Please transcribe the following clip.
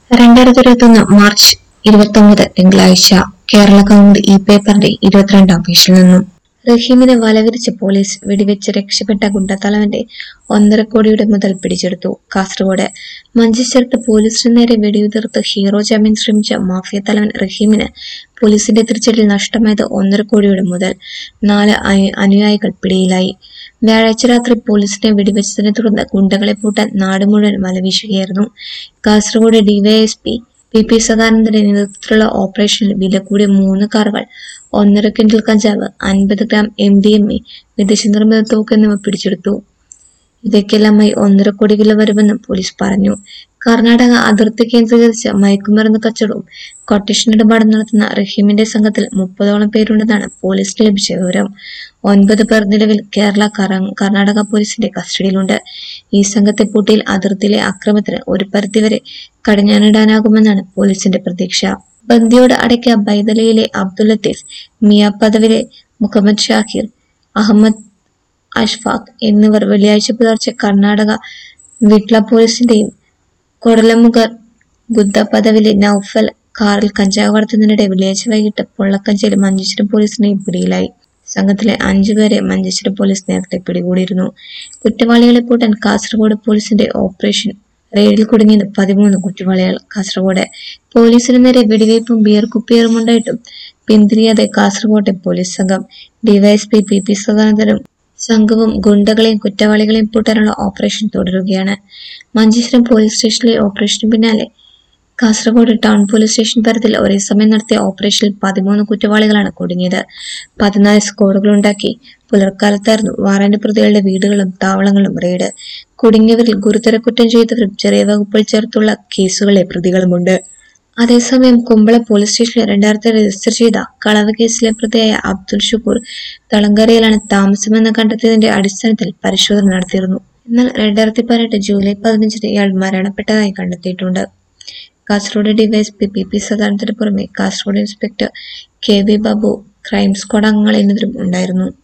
രണ്ടായിരത്തി ഇരുപത്തൊന്ന് മാർച്ച് ഇരുപത്തൊമ്പത് തിങ്കളാഴ്ച കേരള കൗമുദി ഈ പേപ്പറിന്റെ ഇരുപത്തിരണ്ടാം പേജിൽ നിന്നും റഹീമിനെ വലവിരിച്ച് പോലീസ് വെടിവെച്ച് രക്ഷപ്പെട്ട ഗുണ്ടത്തലവന്റെ ഒന്നര കോടിയുടെ മുതൽ പിടിച്ചെടുത്തു കാസർഗോഡ് മഞ്ചേശ്വരത്ത് പോലീസിന് നേരെ വെടിയുതിർത്ത് ഹീറോ ജാമ്യം ശ്രമിച്ച മാഫിയ തലവൻ റഹീമിന് പോലീസിന്റെ തിരിച്ചടിയിൽ നഷ്ടമായത് ഒന്നര കോടിയുടെ മുതൽ നാല് അയ- അനുയായികൾ പിടിയിലായി വ്യാഴാഴ്ച രാത്രി പോലീസിനെ വെടിവെച്ചതിനെ തുടർന്ന് ഗുണ്ടകളെ പൂട്ടാൻ നാട് മുഴുവൻ വലവീശുകയായിരുന്നു കാസർഗോഡ് ഡിവൈഎസ്പി പി പി സദാനന്ദന്റെ നേതൃത്വത്തിലുള്ള ഓപ്പറേഷനിൽ വില കൂടിയ മൂന്ന് കാറുകൾ ഒന്നര ക്വിന്റൽ കഞ്ചാവ് അൻപത് gram M D M A വിദേശ നിർമ്മിത തോക്ക് എന്നിവ പിടിച്ചെടുത്തു ഇവയ്ക്കെല്ലാമായി ഒന്നര കോടി വില വരുമെന്നും പോലീസ് പറഞ്ഞു കർണാടക അതിർത്തി കേന്ദ്രീകരിച്ച് മയക്കുമരുന്ന് കച്ചവടവും കൊട്ടേഷൻ ഇടപാടും നടത്തുന്ന റഹീമിന്റെ സംഘത്തിൽ മുപ്പതോളം പേരുണ്ടെന്നാണ് പോലീസിന് ലഭിച്ച വിവരം ഒൻപത് പേർ നിലവിൽ കേരള കറ- കർണാടക പോലീസിന്റെ കസ്റ്റഡിയിലുണ്ട് ഈ സംഘത്തെ പൂട്ടിയിൽ അതിർത്തിയിലെ അക്രമത്തിന് ഒരു പരിധിവരെ കടിഞ്ഞാണിടാനാകുമെന്നാണ് പോലീസിന്റെ പ്രതീക്ഷ ബന്ദിയോട് അടയ്ക്ക ബൈതലയിലെ അബ്ദുൽ ലത്തീഫ് മിയാപ്പദവിലെ മുഹമ്മദ് ഷാഹിർ അഹമ്മദ് അഷ്ഫാഖ് എന്നിവർ വെള്ളിയാഴ്ച പുലർച്ചെ കർണാടക വിട്ല പോലീസിന്റെയും കൊടലമുഖർ ബുദ്ധ പദവിലെ നൌഫൽ കാറിൽ കഞ്ചാവ് കടത്തുന്നതിനിടെ വെള്ളിയാഴ്ച വൈകിട്ട് പൊള്ളക്കഞ്ചേരി മഞ്ചേശ്വരം പോലീസിന്റെയും പിടിയിലായി സംഘത്തിലെ അഞ്ചുപേരെ മഞ്ചേശ്വരം പോലീസ് നേരത്തെ പിടികൂടിയിരുന്നു കുറ്റവാളികളെ പൂട്ടാൻ കാസർഗോഡ് പോലീസിന്റെ ഓപ്പറേഷൻ റെയ്ഡിൽ കുടുങ്ങിയത് പതിമൂന്ന് കുറ്റവാളികൾ കാസർഗോഡ് പോലീസിന് നേരെ വെടിവയ്പും ബിയർ കുപ്പിയേറും ഉണ്ടായിട്ടും പിന്തിരിയാതെ കാസർഗോട്ടെ പോലീസ് സംഘം ഡിവൈഎസ്പി പി പി സദാനന്ദനും സംഘവും ഗുണ്ടകളെയും കുറ്റവാളികളെയും പൂട്ടാനുള്ള ഓപ്പറേഷൻ തുടരുകയാണ് മഞ്ചേശ്വരം പോലീസ് സ്റ്റേഷനിലെ ഓപ്പറേഷന് പിന്നാലെ കാസർഗോഡ് ടൗൺ പോലീസ് സ്റ്റേഷൻ പരിധിയിൽ ഒരേ സമയം നടത്തിയ ഓപ്പറേഷനിൽ പതിമൂന്ന് കുറ്റവാളികളാണ് കുടുങ്ങിയത് പതിനാല് സ്ക്വാഡുകളുണ്ടാക്കി പുലർക്കാലത്തായിരുന്നു വാറന്റ് പ്രതികളുടെ വീടുകളും താവളങ്ങളും റെയ്ഡ് കുടുങ്ങിയവരിൽ ഗുരുതര കുറ്റം ചെയ്തവരും ചെറിയ വകുപ്പുകൾ ചേർത്തുള്ള കേസുകളിലെ പ്രതികളുമുണ്ട് അതേസമയം കുമ്പള പോലീസ് സ്റ്റേഷനിൽ രണ്ടായിരത്തി രജിസ്റ്റർ ചെയ്ത കളവ് കേസിലെ പ്രതിയായ അബ്ദുൽ ഷുക്കൂർ തളങ്കരയിലാണ് താമസമെന്ന് കണ്ടെത്തിയതിന്റെ അടിസ്ഥാനത്തിൽ പരിശോധന നടത്തിയിരുന്നു എന്നാൽ രണ്ടായിരത്തി പതിനെട്ട് ജൂലൈ പതിനഞ്ചിന് ഇയാൾ മരണപ്പെട്ടതായി കണ്ടെത്തിയിട്ടുണ്ട് കാസർഗോഡ് ഡിവൈഎസ്പി പി പി സദാനന്ദന് പുറമെ Kasaragod inspector K V Babu crime squad അംഗങ്ങൾ എന്നിവരും ഉണ്ടായിരുന്നു